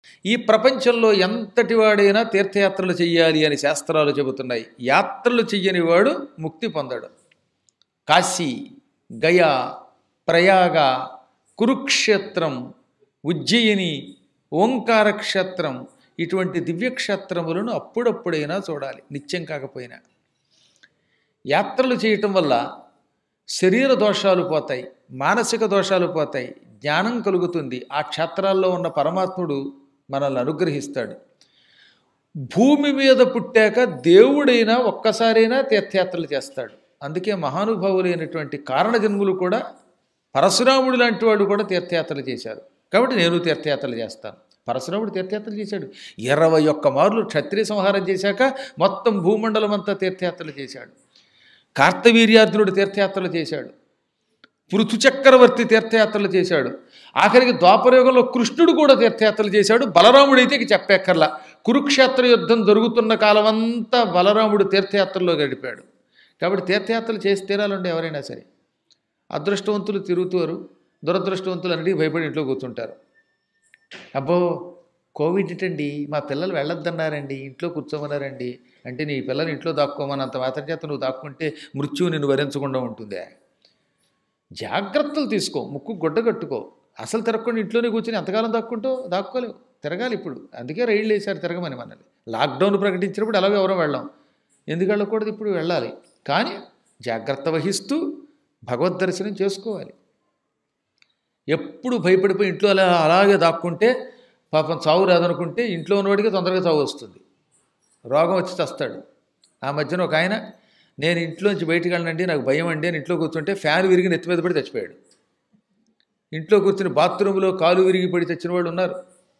ఈ ప్రపంచంలో ఎంతటి వాడైనా తీర్థయాత్రలు చెయ్యాలి అని శాస్త్రాలు చెబుతున్నాయి యాత్రలు చెయ్యని వాడు ముక్తి పొందడు కాశీ గయా ప్రయాగ కురుక్షేత్రం ఉజ్జయిని ఓంకార క్షేత్రం ఇటువంటి దివ్యక్షేత్రములను అప్పుడప్పుడైనా చూడాలి నిత్యం కాకపోయినా యాత్రలు చేయటం వల్ల శరీర దోషాలు పోతాయి మానసిక దోషాలు పోతాయి జ్ఞానం కలుగుతుంది ఆ క్షేత్రాల్లో ఉన్న పరమాత్ముడు మనల్ని అనుగ్రహిస్తాడు భూమి మీద పుట్టాక దేవుడైనా ఒక్కసారైనా తీర్థయాత్రలు చేస్తాడు అందుకే మహానుభావులైనటువంటి కారణజన్ములు కూడా పరశురాముడు లాంటి వాడు కూడా తీర్థయాత్రలు చేశారు కాబట్టి నేను తీర్థయాత్రలు చేస్తాను పరశురాముడు తీర్థయాత్రలు చేశాడు ఇరవై ఒక్క మార్లు క్షత్రియ సంహారం చేశాక మొత్తం భూమండలం అంతా తీర్థయాత్రలు చేశాడు కార్తవీర్యార్జునుడు తీర్థయాత్రలు చేశాడు పృథు చక్రవర్తి తీర్థయాత్రలు చేశాడు ఆఖరికి ద్వాపరయుగంలో కృష్ణుడు కూడా తీర్థయాత్రలు చేశాడు బలరాముడైతే ఇక చెప్పక్కర్లా కురుక్షేత్ర యుద్ధం జరుగుతున్న కాలమంతా బలరాముడు తీర్థయాత్రలో గడిపాడు కాబట్టి తీర్థయాత్రలు చేసి తీరాలండి ఎవరైనా సరే అదృష్టవంతులు తిరుగుతారు దురదృష్టవంతులు అన్నిటికీ భయపడి ఇంట్లో కూర్చుంటారు అబ్బో కోవిడ్ ఏంటండి మా పిల్లలు వెళ్ళొద్దన్నారండి ఇంట్లో కూర్చోమన్నారండి అంటే నీ పిల్లలు ఇంట్లో దాక్కోమన్నంత మాత్రం చేత నువ్వు దాక్కుంటే మృత్యువు నిన్ను వరించకుండా ఉంటుందే జాగ్రత్తలు తీసుకో ముక్కు గుడ్డ కట్టుకో అసలు తిరగకుండా ఇంట్లోనే కూర్చొని ఎంతకాలం దాక్కుంటో దాక్కోలేవు తిరగాలి ఇప్పుడు అందుకే రైళ్ళు వేశారు తిరగమని మనల్ని లాక్డౌన్ ప్రకటించినప్పుడు ఎలాగో ఎవరో వెళ్ళాం ఎందుకు వెళ్ళకూడదు ఇప్పుడు వెళ్ళాలి కానీ జాగ్రత్త వహిస్తూ భగవద్ దర్శనం చేసుకోవాలి ఎప్పుడు భయపడిపోయి ఇంట్లో అలా అలాగే దాక్కుంటే పాపం చావు రాదనుకుంటే ఇంట్లో ఉన్నవాడికి తొందరగా చావు వస్తుంది రోగం వచ్చి చస్తాడు ఆ మధ్యన ఒక ఆయన నేను ఇంట్లోంచి బయటికి వెళ్ళండి నాకు భయం అండి అని ఇంట్లో కూర్చుంటే ఫ్యాన్ విరిగి నెత్తి మీద పడి చచ్చిపోయాడు ఇంట్లో కూర్చుని బాత్రూంలో కాలు విరిగి పడి చచ్చిన వాళ్ళు ఉన్నారు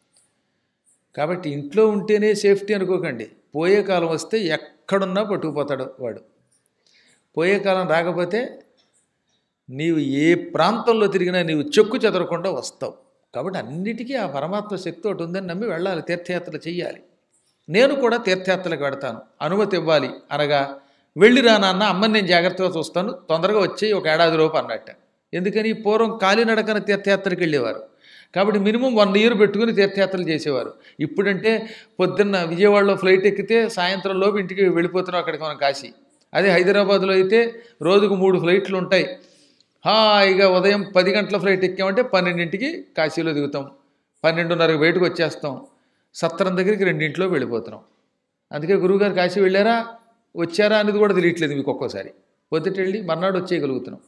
కాబట్టి ఇంట్లో ఉంటేనే సేఫ్టీ అనుకోకండి పోయే కాలం వస్తే ఎక్కడున్నా పట్టుకుపోతాడు వాడు పోయే కాలం రాకపోతే నీవు ఏ ప్రాంతంలో తిరిగినా నీవు చెక్కు చెదరకుండా వస్తావు కాబట్టి అన్నిటికీ ఆ పరమాత్మ శక్తి ఒకటి ఉందని నమ్మి వెళ్ళాలి తీర్థయాత్రలు చెయ్యాలి నేను కూడా తీర్థయాత్రలకు వెడతాను అనుమతి ఇవ్వాలి అనగా వెళ్ళి రా నాన్న అమ్మని నేను జాగ్రత్తగా చూస్తాను తొందరగా వచ్చి ఒక ఏడాది లోపు అన్నట్ట ఎందుకని పూర్వం కాలినడకన తీర్థయాత్రకి వెళ్ళేవారు కాబట్టి మినిమం వన్ ఇయర్ పెట్టుకుని తీర్థయాత్రలు చేసేవారు ఇప్పుడంటే పొద్దున్న విజయవాడలో ఫ్లైట్ ఎక్కితే సాయంత్రం లోపు ఇంటికి వెళ్ళిపోతున్నాం అక్కడికి మనం కాశీ అదే హైదరాబాద్లో అయితే రోజుకు మూడు ఫ్లైట్లు ఉంటాయి హాయిగా ఉదయం పది గంటల ఫ్లైట్ ఎక్కామంటే పన్నెండింటికి కాశీలో దిగుతాం పన్నెండున్నరకు బయటకు వచ్చేస్తాం సత్రం దగ్గరికి రెండింటిలో వెళ్ళిపోతున్నాం అందుకే గురువుగారు కాశీ వెళ్ళారా వచ్చారా అనేది కూడా తెలియట్లేదు మీకు ఒక్కోసారి పొద్దుట వెళ్ళి మర్నాడు వచ్చేయగలుగుతున్నాం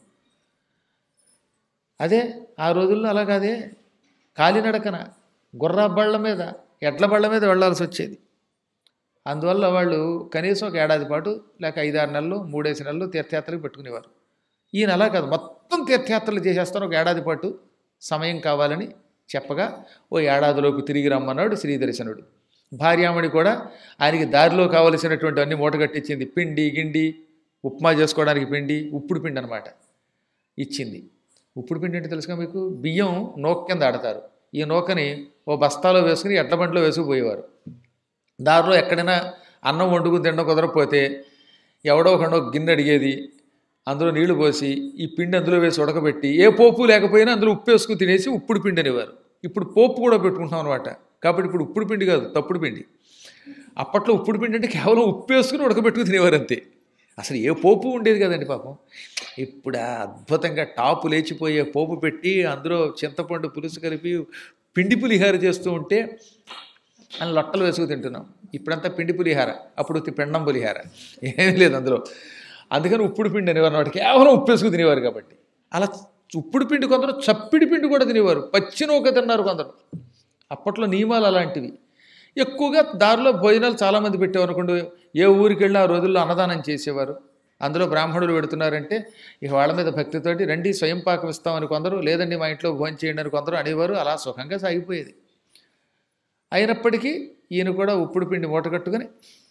అదే ఆ రోజుల్లో అలా కాదే కాలినడకన గుర్రా బళ్ళ మీద ఎడ్ల బళ్ళ మీద వెళ్ళాల్సి వచ్చేది అందువల్ల వాళ్ళు కనీసం ఒక ఏడాది పాటు లేక ఐదారు నెలలు మూడేసి నెలలు తీర్థయాత్రలకు పెట్టుకునేవారు ఈయన అలా కాదు మొత్తం తీర్థయాత్రలు చేసేస్తాను ఒక ఏడాది పాటు సమయం కావాలని చెప్పగా ఓ ఏడాదిలోపు తిరిగి రమ్మన్నాడు శ్రీదర్శనుడు భార్యామణి కూడా ఆయనకి దారిలో కావలసినటువంటి అన్ని మూట కట్టించింది పిండి గిండి ఉప్మా చేసుకోవడానికి పిండి ఉప్పుడు పిండి అనమాట ఇచ్చింది ఉప్పుడు పిండి అంటే తెలుసుగా మీకు బియ్యం నూక కింద ఆడతారు ఈ నూకని ఓ బస్తాలో వేసుకుని ఎడ్ల బండిలో వేసుకుపోయేవారు దారిలో ఎక్కడైనా అన్నం వండుకుని తినడం కుదరకపోతే ఎవడో ఒకడో గిన్నె అడిగేది అందులో నీళ్లు పోసి ఈ పిండి అందులో వేసి ఉడకబెట్టి ఏ పోపు లేకపోయినా అందులో ఉప్పు వేసుకుని తినేసి ఉప్పుడు పిండి అనేవారు ఇప్పుడు పోపు కూడా పెట్టుకుంటాం అనమాట కాబట్టి ఇప్పుడు ఉప్పుడు పిండి కాదు తప్పుడు పిండి అప్పట్లో ఉప్పుడు పిండి అంటే కేవలం ఉప్పు వేసుకుని ఉడకబెట్టుకుని తినేవారు అంతే అసలు ఏ పోపు ఉండేది కదండి పాపం ఇప్పుడు ఆ అద్భుతంగా టాపు లేచిపోయే పోపు పెట్టి అందులో చింతపండు పులుసు కలిపి పిండి పులిహార చేస్తూ ఉంటే అని లొట్టలు వేసుకు తింటున్నాం ఇప్పుడంతా పిండి పులిహార అప్పుడు ఉత్తి పిండం పులిహార ఏమీ లేదు అందులో అందుకని ఉప్పుడు పిండి అనేవారు వాటి కేవలం ఉప్పు వేసుకు తినేవారు కాబట్టి అలా ఉప్పుడు పిండి కొందరు చప్పిడి పిండి కూడా తినేవారు పచ్చి నూక తిన్నారు కొందరు అప్పట్లో నియమాలు అలాంటివి ఎక్కువగా దారిలో భోజనాలు చాలామంది పెట్టేవారు అనుకోండి ఏ ఊరికి వెళ్ళి ఆ రోజుల్లో అన్నదానం చేసేవారు అందులో బ్రాహ్మణులు పెడుతున్నారంటే ఇక వాళ్ళ మీద భక్తితోటి రండి స్వయం పాకం ఇస్తామని కొందరు లేదండి మా ఇంట్లో భోజనం చేయండి అని కొందరు అనేవారు అలా సుఖంగా సాగిపోయేది అయినప్పటికీ ఈయన కూడా ఉప్పుడు పిండి మూట కట్టుకొని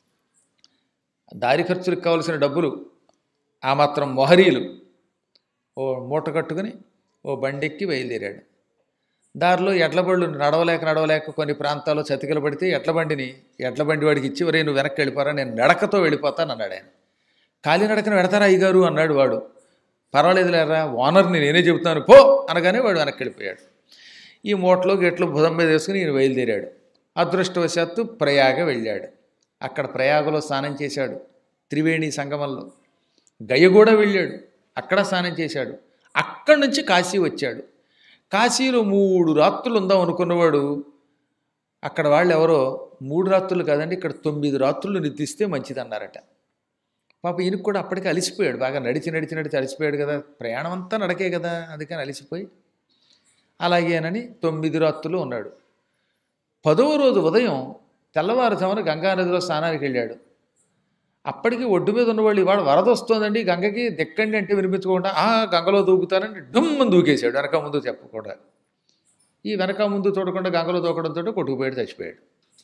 దారి ఖర్చులకు కావలసిన డబ్బులు ఆ మాత్రం మొహరీలు ఓ మూట కట్టుకుని ఓ బండెక్కి బయలుదేరాడు దారిలో ఎడ్ల బళ్ళు నడవలేక నడవలేక కొన్ని ప్రాంతాల్లో చతికిల పడితే ఎడ్ల బండిని ఎడ్ల బండి వాడికి ఇచ్చి వరే నువ్వు వెనక్కి వెళ్ళిపోరా నేను నడకతో వెళ్ళిపోతాను అన్నాడు ఆయన కాలినడకన వెడతారా అయ్యగారు అన్నాడు వాడు పర్వాలేదు లేరా ఓనర్ని నేనే చెబుతాను పో అనగానే వాడు వెనక్కి వెళ్ళిపోయాడు ఈ మూటలో గెట్లు భుజం మీద వేసుకుని ఈయన బయలుదేరాడు అదృష్టవశాత్తు ప్రయాగ వెళ్ళాడు అక్కడ ప్రయాగలో స్నానం చేశాడు త్రివేణి సంగమంలో గయ కూడా వెళ్ళాడు అక్కడ స్నానం చేశాడు అక్కడి నుంచి కాశీ వచ్చాడు కాశీలో మూడు రాత్రులు ఉందాం అనుకున్నవాడు అక్కడ వాళ్ళు ఎవరో మూడు రాత్రులు కాదండి ఇక్కడ తొమ్మిది రాత్రులు నిద్రిస్తే మంచిదన్నారట పాప ఈయనకు కూడా అప్పటికే అలసిపోయాడు బాగా నడిచి నడిచి నడిచి అలసిపోయాడు కదా ప్రయాణం అంతా నడకే కదా అందుకని అలసిపోయి అలాగేనని తొమ్మిది రాత్రులు ఉన్నాడు పదవ రోజు ఉదయం తెల్లవారుజామున గంగానదిలో స్నానానికి వెళ్ళాడు అప్పటికి ఒడ్డు మీద ఉన్నవాళ్ళు ఇవాళ వరద వస్తుందండి గంగకి దిక్కండి అంటే వినిపించకుండా ఆ గంగలో దూకుతానండి డుమ్మని దూకేశాడు వెనక ముందు చెప్పకుండా ఈ వెనక ముందు చూడకుండా గంగలో దూకడంతో కొట్టుకుపోయాడు చచ్చిపోయాడు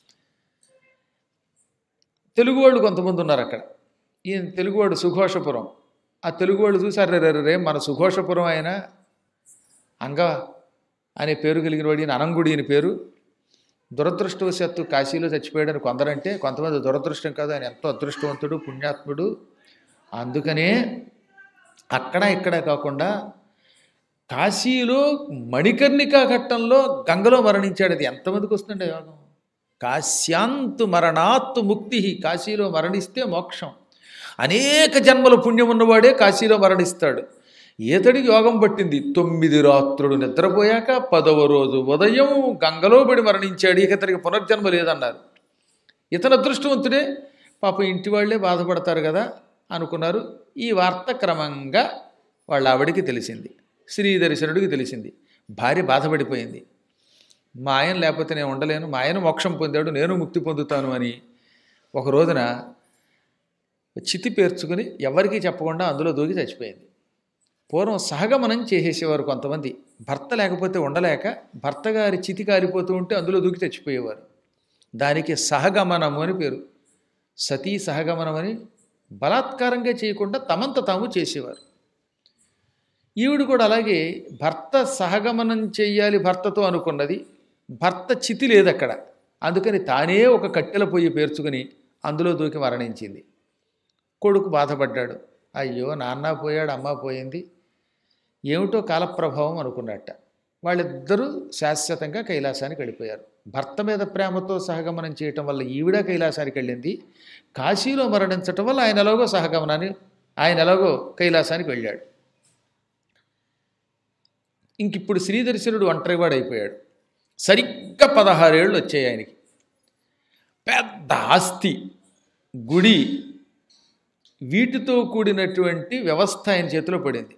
తెలుగు వాళ్ళు కొంతమంది ఉన్నారు అక్కడ ఈయన తెలుగువాడు సుఘోషపురం ఆ తెలుగు వాళ్ళు చూసారు రే రే రే మన సుఘోషపురం ఆయన అంగ అనే పేరు కలిగిన వాడు ఈయన అనంగుడి అని పేరు దురదృష్టవశాత్తు కాశీలో చచ్చిపోయాడని కొందరంటే కొంతమంది దురదృష్టం కాదు ఆయన ఎంతో అదృష్టవంతుడు పుణ్యాత్ముడు అందుకనే అక్కడ ఇక్కడ కాకుండా కాశీలో మణికర్ణికా ఘట్టంలో గంగలో మరణించాడు అది ఎంతమందికి వస్తుండే యోగం కాశ్యాంతు మరణాత్తు ముక్తి కాశీలో మరణిస్తే మోక్షం అనేక జన్మల పుణ్యం ఉన్నవాడే కాశీలో మరణిస్తాడు ఈతడికి యోగం పట్టింది తొమ్మిది రాత్రులు నిద్రపోయాక పదవ రోజు ఉదయం గంగలో పడి మరణించాడు ఇక ఇతనికి పునర్జన్మ లేదన్నారు ఇతను అదృష్టవంతుడే పాప ఇంటి వాళ్ళే బాధపడతారు కదా అనుకున్నారు ఈ వార్త క్రమంగా వాళ్ళ ఆవిడికి తెలిసింది శ్రీ దర్శనుడికి తెలిసింది భార్య బాధపడిపోయింది మా ఆయన లేకపోతే నేను ఉండలేను మా ఆయన మోక్షం పొందాడు నేను ముక్తి పొందుతాను అని ఒక రోజున చితి పేర్చుకుని ఎవరికీ చెప్పకుండా అందులో దూకి చచ్చిపోయింది పూర్వం సహగమనం చేసేసేవారు కొంతమంది భర్త లేకపోతే ఉండలేక భర్త గారి చితి కారిపోతూ ఉంటే అందులో దూకి చచ్చిపోయేవారు దానికి సహగమనము అని పేరు సతీ సహగమనం అని బలాత్కారంగా చేయకుండా తమంత తాము చేసేవారు ఈవిడ కూడా అలాగే భర్త సహగమనం చెయ్యాలి భర్తతో అనుకున్నది భర్త చితి లేదు అక్కడ అందుకని తానే ఒక కట్టెల పొయ్యి పేర్చుకుని అందులో దూకి మరణించింది కొడుకు బాధపడ్డాడు అయ్యో నాన్న పోయాడు అమ్మ పోయింది ఏమిటో కాలప్రభావం అనుకున్నట్ట వాళ్ళిద్దరూ శాశ్వతంగా కైలాసానికి వెళ్ళిపోయారు భర్త మీద ప్రేమతో సహగమనం చేయటం వల్ల ఈవిడ కైలాసానికి వెళ్ళింది కాశీలో మరణించటం వల్ల ఆయన ఎలాగో సహగమనాన్ని ఆయన ఎలాగో కైలాసానికి వెళ్ళాడు ఇంక ఇప్పుడు శ్రీదర్శనుడు ఒంటరివాడు అయిపోయాడు సరిగ్గా పదహారేళ్ళు వచ్చాయి ఆయనకి పెద్ద ఆస్తి గుడి వీటితో కూడినటువంటి వ్యవస్థ ఆయన చేతిలో పడింది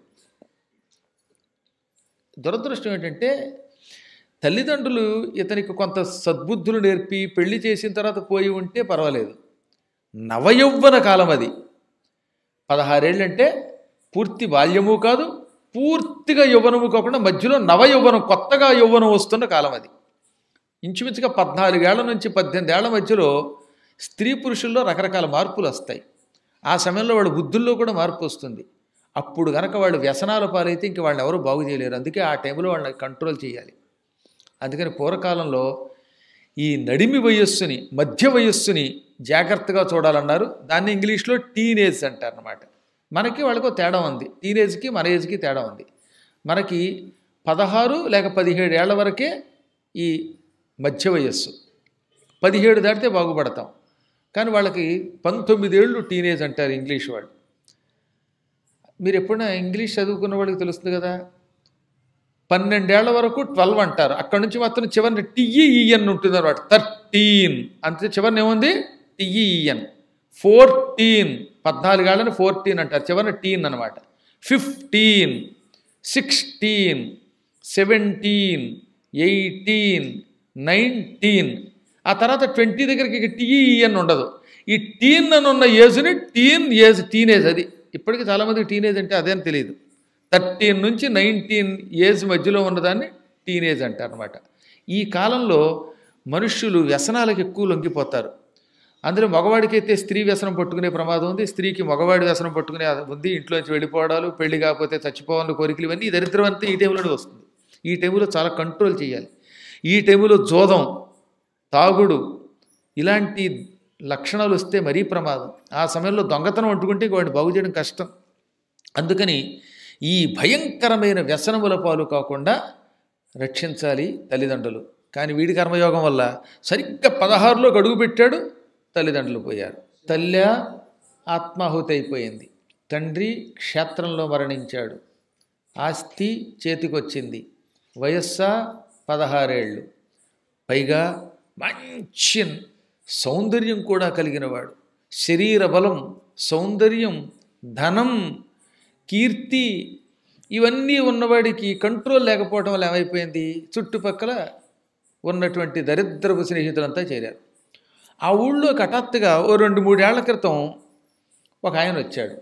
దురదృష్టం ఏంటంటే తల్లిదండ్రులు ఇతనికి కొంత సద్బుద్ధులు నేర్పి పెళ్లి చేసిన తర్వాత పోయి ఉంటే పర్వాలేదు నవయౌవన కాలం అది పదహారేళ్ళంటే పూర్తి బాల్యము కాదు పూర్తిగా యవ్వనము కాకుండా మధ్యలో నవయౌవనం కొత్తగా యౌవనం వస్తున్న కాలం అది ఇంచుమించుగా పద్నాలుగేళ్ల నుంచి పద్దెనిమిది ఏళ్ల మధ్యలో స్త్రీ పురుషుల్లో రకరకాల మార్పులు వస్తాయి ఆ సమయంలో వాళ్ళ బుద్ధుల్లో కూడా మార్పు వస్తుంది అప్పుడు గనక వాళ్ళు వ్యసనాల పాలైతే ఇంక వాళ్ళని ఎవరు బాగు చేయలేరు అందుకే ఆ టైంలో వాళ్ళని కంట్రోల్ చేయాలి అందుకని పూర్వకాలంలో ఈ నడిమి వయస్సుని మధ్య వయస్సుని జాగ్రత్తగా చూడాలన్నారు దాన్ని ఇంగ్లీష్లో టీనేజ్ అంటారు అనమాట మనకి వాళ్ళకు తేడా ఉంది టీనేజ్కి మన ఏజ్కి తేడా ఉంది మనకి పదహారు లేక పదిహేడు ఏళ్ల వరకే ఈ మధ్య వయస్సు పదిహేడు దాటితే బాగుపడతాం కానీ వాళ్ళకి పంతొమ్మిది ఏళ్ళు టీనేజ్ అంటారు ఇంగ్లీష్ వాళ్ళు మీరు ఎప్పుడైనా ఇంగ్లీష్ చదువుకున్న వాళ్ళకి తెలుస్తుంది కదా పన్నెండేళ్ల వరకు ట్వెల్వ్ అంటారు అక్కడి నుంచి మాత్రం చివరిని టిఈఈఎన్ ఉంటుంది అనమాట థర్టీన్ అంతే చివరిని ఏముంది టిఈఈఎన్ ఫోర్టీన్ పద్నాలుగేళ్ళని ఫోర్టీన్ అంటారు చివరిని టీన్ అనమాట fifteen sixteen seventeen eighteen nineteen ఆ తర్వాత ట్వంటీ దగ్గరికి ఇక టీఈఎన్ ఉండదు ఈ టీన్ అని ఉన్న ఏజ్ని టీన్ ఏజ్ టీనేజ్ అది ఇప్పటికీ చాలామందికి టీనేజ్ అంటే అదే అని తెలియదు థర్టీన్ నుంచి నైన్టీన్ ఏజ్ మధ్యలో ఉన్నదాన్ని టీనేజ్ అంటారు అనమాట ఈ కాలంలో మనుష్యులు వ్యసనాలకు ఎక్కువ లొంగిపోతారు అందులో మగవాడికైతే స్త్రీ వ్యసనం పట్టుకునే ప్రమాదం ఉంది స్త్రీకి మగవాడి వ్యసనం పట్టుకునే ఉంది ఇంట్లోంచి వెళ్ళిపోవడాలు పెళ్లి కాకపోతే చచ్చిపోవాలని కోరికలు ఇవన్నీ ఈ దరిద్రం అంతా ఈ టైంలోనే వస్తుంది ఈ టైంలో చాలా కంట్రోల్ చేయాలి ఈ టైంలో జోదం తాగుడు ఇలాంటి లక్షణాలు వస్తే మరీ ప్రమాదం ఆ సమయంలో దొంగతనం అంటుకుంటే వాడిని బాగు చేయడం కష్టం అందుకని ఈ భయంకరమైన వ్యసనముల పాలు కాకుండా రక్షించాలి తల్లిదండ్రులు కానీ వీడి కర్మయోగం వల్ల సరిగ్గా పదహారులోకి అడుగు పెట్టాడు తల్లిదండ్రులు పోయారు తల్లి ఆత్మాహుతి అయిపోయింది తండ్రి క్షేత్రంలో మరణించాడు ఆస్తి చేతికొచ్చింది వయస్స పదహారేళ్ళు పైగా మంచి సౌందర్యం కూడా కలిగినవాడు శరీర బలం సౌందర్యం ధనం కీర్తి ఇవన్నీ ఉన్నవాడికి కంట్రోల్ లేకపోవడం వల్ల ఏమైపోయింది చుట్టుపక్కల ఉన్నటువంటి దరిద్రపు స్నేహితులంతా చేరారు ఆ ఊళ్ళో హఠాత్తుగా ఓ రెండు మూడేళ్ల క్రితం ఒక ఆయన వచ్చాడు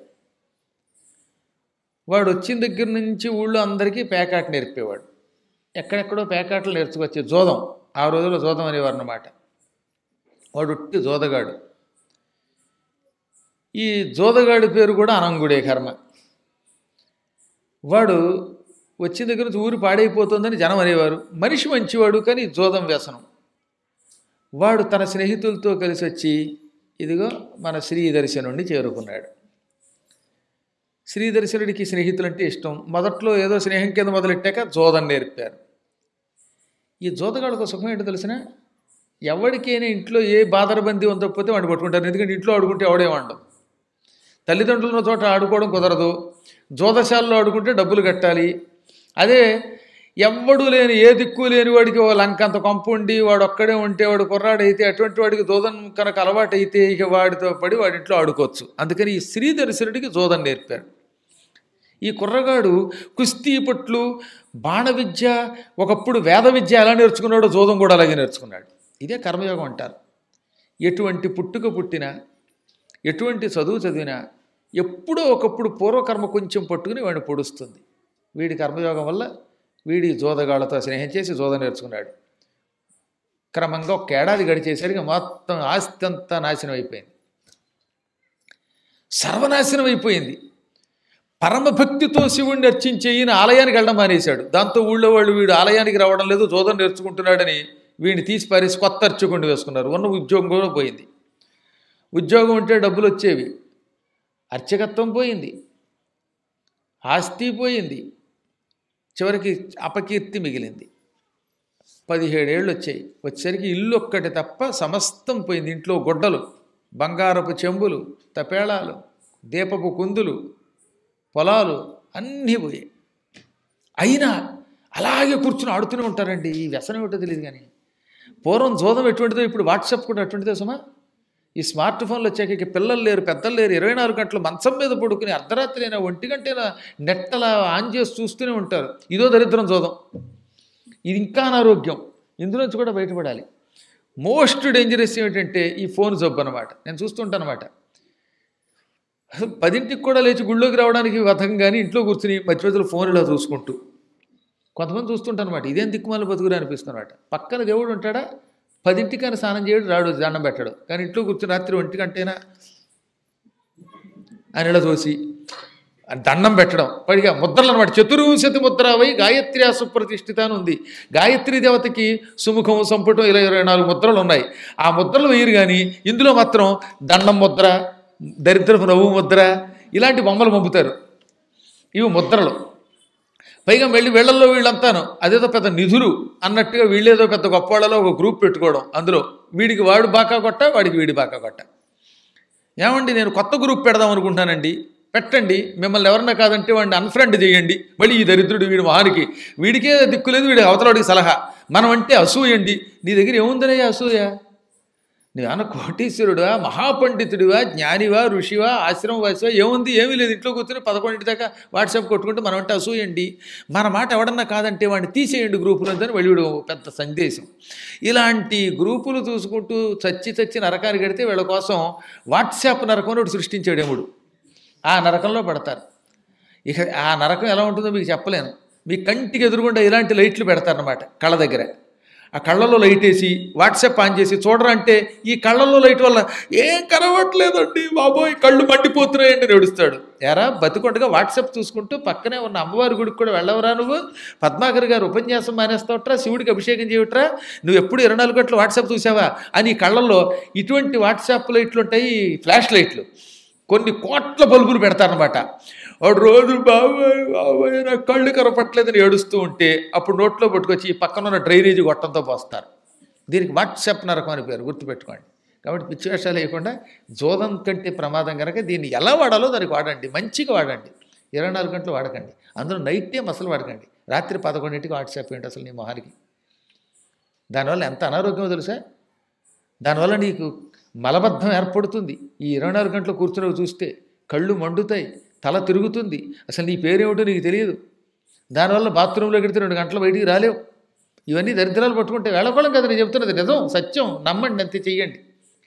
వాడు వచ్చిన దగ్గర నుంచి ఊళ్ళో అందరికీ పేకాట నేర్పేవాడు ఎక్కడెక్కడో పేకాటలు నేర్చుకొచ్చే జోదం ఆ రోజుల్లో జోదం అనేవారు అన్నమాట వాడు ఉట్టి జోదగాడు ఈ జోదగాడి పేరు కూడా అనంగుడే కర్మ వాడు వచ్చిన దగ్గర నుంచి ఊరు పాడైపోతుందని జనం అనేవారు మనిషి మంచివాడు కానీ జోదం వ్యసనం వాడు తన స్నేహితులతో కలిసి వచ్చి ఇదిగో మన శ్రీ దర్శనుడిని చేరుకున్నాడు శ్రీ దర్శనుడికి స్నేహితులంటే ఇష్టం మొదట్లో ఏదో స్నేహం కింద మొదలెట్టాక జోదం నేర్పారు ఈ జోదగాడికి ఒక సుఖం ఏంటో తెలిసిన ఎవరికైనా ఇంట్లో ఏ బాదరబందీ ఉండకపోతే వాడిని పట్టుకుంటారు ఎందుకంటే ఇంట్లో ఆడుకుంటే ఎవడేమండం తల్లిదండ్రులు ఉన్న చోట ఆడుకోవడం కుదరదు జోదశాలలో ఆడుకుంటే డబ్బులు కట్టాలి అదే ఎవ్వడు లేని ఏ దిక్కు లేని వాడికి ఓ లంకంత కొంపుండి వాడు ఒక్కడే ఉంటే వాడు కుర్రాడైతే అటువంటి వాడికి జోదం కనుక అలవాటైతే ఇక వాడితో పడి వాడి ఇంట్లో ఆడుకోవచ్చు అందుకని ఈ శ్రీ దర్శనుడికి జోదం నేర్పారు ఈ కుర్రగాడు కుస్తీ పట్లు బాణ విద్య ఒకప్పుడు వేద విద్య ఎలా నేర్చుకున్నాడో జోదం కూడా అలాగే నేర్చుకున్నాడు ఇదే కర్మయోగం అంటారు ఎటువంటి పుట్టుక పుట్టినా ఎటువంటి చదువు చదివినా ఎప్పుడో ఒకప్పుడు పూర్వకర్మ కొంచెం పట్టుకుని వాడిని పొడుస్తుంది వీడి కర్మయోగం వల్ల వీడి జోదగాళ్లతో స్నేహం చేసి జోద నేర్చుకున్నాడు క్రమంగా ఒక ఏడాది గడిచేసరికి మొత్తం ఆస్తి అంతా నాశనం అయిపోయింది సర్వనాశనం అయిపోయింది పరమభక్తితో శివుణ్ణి అర్చించే ఈయన ఆలయానికి వెళ్ళడం మానేశాడు దాంతో ఊళ్ళో వాళ్ళు వీడు ఆలయానికి రావడం లేదు జోదం నేర్చుకుంటున్నాడని వీడిని తీసి పారేసి కొత్త అర్చకుండా వేసుకున్నారు ఉన్న ఉద్యోగం కూడా పోయింది ఉద్యోగం ఉంటే డబ్బులు వచ్చేవి అర్చకత్వం పోయింది ఆస్తి పోయింది చివరికి అపకీర్తి మిగిలింది పదిహేడేళ్ళు వచ్చాయి వచ్చేసరికి ఇల్లు ఒక్కటి తప్ప సమస్తం పోయింది ఇంట్లో గుడ్డలు బంగారపు చెంబులు తపేళాలు దీపపు కుందులు పొలాలు అన్నీ పోయాయి అయినా అలాగే కూర్చుని ఆడుతూనే ఉంటారండి ఈ వ్యసనం ఏమిటో తెలియదు కానీ పూర్వం జోదం ఎటువంటిదో ఇప్పుడు వాట్సాప్ కూడా అటువంటిదో సుమా ఈ స్మార్ట్ ఫోన్లు వచ్చాక ఇక పిల్లలు లేరు పెద్దలు లేరు ఇరవై నాలుగు గంటలు మంచం మీద పడుకుని అర్ధరాత్రి అయినా ఒంటి గంటైనా నెట్ అలా ఆన్ చేసి చూస్తూనే ఉంటారు ఇదో దరిద్రం చూద్దాం ఇది ఇంకా అనారోగ్యం ఇందులోంచి కూడా బయటపడాలి మోస్ట్ డేంజరస్ ఏమిటంటే ఈ ఫోన్ జబ్బు అనమాట నేను చూస్తుంటాను అనమాట అసలు పదింటికి కూడా లేచి గుళ్ళోకి రావడానికి వథం కానీ ఇంట్లో కూర్చుని మధ్య మధ్యలో ఫోన్ ఇలా చూసుకుంటూ కొంతమంది చూస్తుంటాను అనమాట ఇదేం దిక్కుమాల బతుకురా అనిపిస్తుంది అనమాట పక్కన దేవుడు ఉంటాడా పదింటికైనా స్నానం చేయడు రాడు దండం పెట్టడు కానీ ఇంట్లో కూర్చుని రాత్రి ఒంటి గంటైనా అని ఇలా చూసి ఆ దండం పెట్టడం పడిగా ముద్రలు అనమాట చతుర్విశతి ముద్రావై గాయత్రి సుప్రతిష్ఠిత అని ఉంది గాయత్రి దేవతకి సుముఖం సంపుటం ఇలా ఇరవై నాలుగు ముద్రలు ఉన్నాయి ఆ ముద్రలు వేయరు కానీ ఇందులో మాత్రం దండం ముద్ర దరిద్రపు నవ్వు ముద్ర ఇలాంటి బొమ్మలు పంపుతారు ఇవి ముద్రలు పైగా వెళ్ళి వీళ్ళల్లో వీళ్ళంతాను అదేదో పెద్ద నిధులు అన్నట్టుగా వీళ్ళేదో పెద్ద గొప్పవాళ్ళలో ఒక గ్రూప్ పెట్టుకోవడం అందులో వీడికి వాడు బాకా కొట్ట వాడికి వీడి బాకా కొట్ట ఏమండి నేను కొత్త గ్రూప్ పెడదాం అనుకుంటున్నానండి పెట్టండి మిమ్మల్ని ఎవరన్నా కాదంటే వాడిని అన్ఫ్రెండ్ చేయండి మళ్ళీ ఈ దరిద్రుడు వీడి మహానికి వీడికే దిక్కులేదు వీడి అవతలవాడికి సలహా మనం అంటే అసూయండి నీ దగ్గర ఏముందనే అసూయ నువ్వేమన్నా కోటీశ్వరుడువా మహాపండితుడివా జ్ఞానివా ఋషివా ఆశ్రమవాసివా ఏముంది ఏమీ లేదు ఇంట్లో కూర్చొని పదకొండింటి దాకా వాట్సాప్ కొట్టుకుంటే మనం అంటే అసూయండి మన మాట ఎవడన్నా కాదంటే వాడిని తీసేయండి గ్రూపులు అని వెళ్ళి పెద్ద సందేశం ఇలాంటి గ్రూపులు చూసుకుంటూ చచ్చి చచ్చి నరకాన్ని కడితే వీళ్ళ కోసం వాట్సాప్ నరకం ఒకటి సృష్టించాడు ఎముడు ఆ నరకంలో పడతారు ఇక ఆ నరకం ఎలా ఉంటుందో మీకు చెప్పలేను మీ కంటికి ఎదురుగుండా ఇలాంటి లైట్లు పెడతారనమాట కళ్ళ దగ్గర ఆ కళ్ళలో లైట్ వేసి వాట్సాప్ ఆన్ చేసి చూడరా అంటే ఈ కళ్ళల్లో లైట్ వల్ల ఏం కనవట్లేదండి బాబోయ్ కళ్ళు మండిపోతున్నాయండి నడుస్తాడు ఎరా బతికొండగా వాట్సాప్ చూసుకుంటూ పక్కనే ఉన్న అమ్మవారి గుడికి కూడా వెళ్ళవరా నువ్వు పద్మాకర్ గారు ఉపన్యాసం మానేస్తావట్రా శివుడికి అభిషేకం చేయట్రా నువ్వు ఎప్పుడు ఇరవై నాలుగు గంటలు వాట్సాప్ చూసావా అని ఈ కళ్ళల్లో ఇటువంటి వాట్సాప్ లైట్లు ఉంటాయి ఫ్లాష్ లైట్లు కొన్ని కోట్ల బల్బులు పెడతారనమాట వాడు రోజు బాబాయ్ బాబాయ్ నా కళ్ళు కనపట్లేదని ఏడుస్తూ ఉంటే అప్పుడు నోట్లో పట్టుకొచ్చి ఈ పక్కన ఉన్న డ్రైనేజీ గొట్టంతో పోస్తారు దీనికి వాట్సాప్ నరకం అని పేరు గుర్తుపెట్టుకోండి కాబట్టి పిచ్చి వేషాలు వేయకుండా జోదం కంటే ప్రమాదం కనుక దీన్ని ఎలా వాడాలో దానికి వాడండి మంచిగా వాడండి ఇరవై నాలుగు గంటలు వాడకండి అందులో నైట్ టైం అసలు వాడకండి రాత్రి పదకొండింటికి వాట్సాప్ ఏంటి అసలు నీ మొహానికి దానివల్ల ఎంత అనారోగ్యమో తెలుసా దానివల్ల నీకు మలబద్ధం ఏర్పడుతుంది ఈ ఇరవై నాలుగు గంటలు కూర్చుని చూస్తే కళ్ళు మండుతాయి తల తిరుగుతుంది అసలు నీ పేరేమిటో నీకు తెలియదు దానివల్ల బాత్రూంలో గడితే రెండు గంటలు బయటికి రాలేవు ఇవన్నీ దరిద్రాలు పట్టుకుంటే వేళకోళం కదా నేను చెప్తున్నది నిజం సత్యం నమ్మండి అంతే చెయ్యండి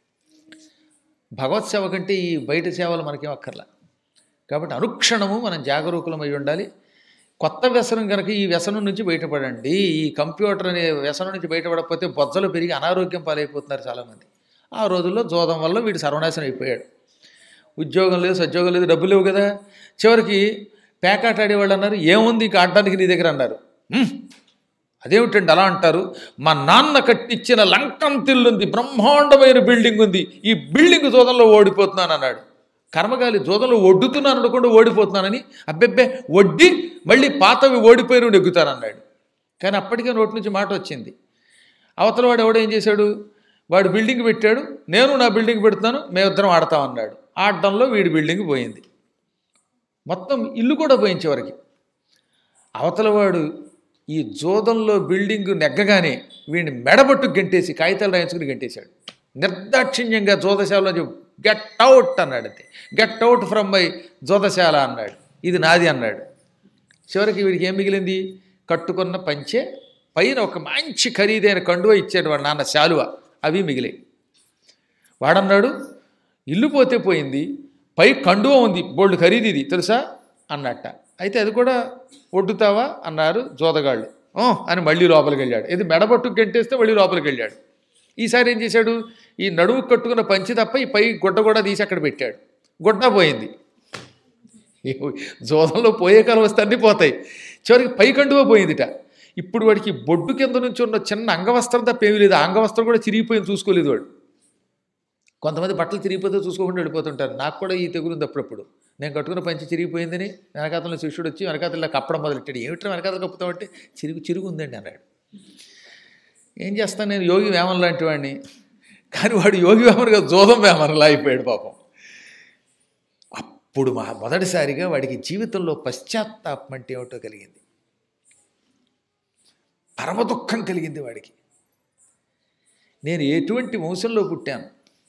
భగవత్ సేవ కంటే ఈ బయట సేవలు మనకేం అక్కర్లా కాబట్టి అనుక్షణము మనం జాగరూకులమై ఉండాలి కొత్త వ్యసనం కనుక ఈ వ్యసనం నుంచి బయటపడండి ఈ కంప్యూటర్ అనే వ్యసనం నుంచి బయటపడకపోతే బొజ్జలు పెరిగి అనారోగ్యం పాలైపోతున్నారు చాలామంది ఆ రోజుల్లో జోదం వల్ల వీడు సర్వనాశనం అయిపోయాడు ఉద్యోగం లేదు సద్యోగం లేదు డబ్బులు లేవు కదా చివరికి పేకాట ఆడేవాళ్ళు అన్నారు ఏముంది ఇంక ఆడడానికి నీ దగ్గర అన్నారు "ఉమ్, అదేమిటండి అలా అంటారు మా నాన్న కట్టించిన లంకం తిల్లుంది బ్రహ్మాండమైన బిల్డింగ్ ఉంది ఈ బిల్డింగ్ జోదంలో ఓడిపోతున్నాను అన్నాడు కర్మగాలి జోదంలో ఒడ్డుతున్నాను అనుకుంటూ ఓడిపోతున్నానని అబ్బెబ్బే వడ్డీ మళ్ళీ పాతవి ఓడిపోయిన నెగ్గుతానన్నాడు కానీ అప్పటికే నోటి నుంచి మాట వచ్చింది అవతల వాడు ఎవడో ఏం చేశాడు వాడు బిల్డింగ్ పెట్టాడు నేను నా బిల్డింగ్ పెడుతున్నాను మేమిద్దరం ఆడతాం అన్నాడు ఆడడంలో వీడి బిల్డింగ్ పోయింది మొత్తం ఇల్లు కూడా పోయింది చివరికి అవతలవాడు ఈ జోదంలో బిల్డింగ్ నెగ్గగానే వీడిని మెడబట్టు గెంటేసి కాగితాలు రాయించుకుని గెంటేశాడు నిర్దాక్షిణ్యంగా జోదశాలలో గెట్ అవుట్ అన్నాడు అంతే గెట్ అవుట్ ఫ్రమ్ మై జోదశాల అన్నాడు ఇది నాది అన్నాడు చివరికి వీడికి ఏం మిగిలింది కట్టుకున్న పంచె పైన ఒక మంచి ఖరీదైన కండువ ఇచ్చాడు వాడు నాన్న శాలువ అవి మిగిలాయి వాడన్నాడు ఇల్లు పోతే పోయింది పై కండువ ఉంది బోల్డ్ ఖరీదు ఇది తెలుసా అన్నట్ట అయితే అది కూడా ఒడ్డుతావా అన్నారు జోదగాళ్ళు "ఓ" అని మళ్ళీ లోపలికి వెళ్ళాడు ఇది మెడబట్టు గంటేస్తే మళ్ళీ లోపలికి వెళ్ళాడు ఈసారి ఏం చేశాడు ఈ నడుము కట్టుకున్న పంచి తప్ప ఈ పై గుడ్డ కూడా తీసి అక్కడ పెట్టాడు గుడ్డ పోయింది జోదంలో పోయే కాలం వస్తే అన్నీ పోతాయి చివరికి పై కండువ పోయిందిట ఇప్పుడు వాడికి బొడ్డు కింద నుంచి ఉన్న చిన్న అంగవస్త్రం తప్ప ఏమీ లేదు ఆ అంగవస్త్రం కూడా చిరిగిపోయింది చూసుకోలేదు వాడు కొంతమంది బట్టలు చిరిగిపోతే చూసుకోకుండా వెళ్ళిపోతుంటారు నాకు కూడా ఈ తెగులు ఉంది అప్పుడప్పుడు నేను కట్టుకున్న పంచి చిరిగిపోయిందని వెనకాతల శిష్యుడు వచ్చి వెనకాతల కప్పడం మొదలెట్టాడు ఏమిటో వెనకాతల కప్పుతామంటే చిరుగు చిరుగు ఉందండి అన్నాడు ఏం చేస్తాను నేను యోగి వేమన్ లాంటి వాడిని కానీ వాడు యోగి వేమన్గా జోదం వేమనలా అయిపోయాడు పాపం అప్పుడు మా మొదటిసారిగా వాడికి జీవితంలో పశ్చాత్తాపం అంటే ఏమిటో కలిగింది పరమ దుఃఖం కలిగింది వాడికి నేను ఎటువంటి వంశంలో పుట్టాను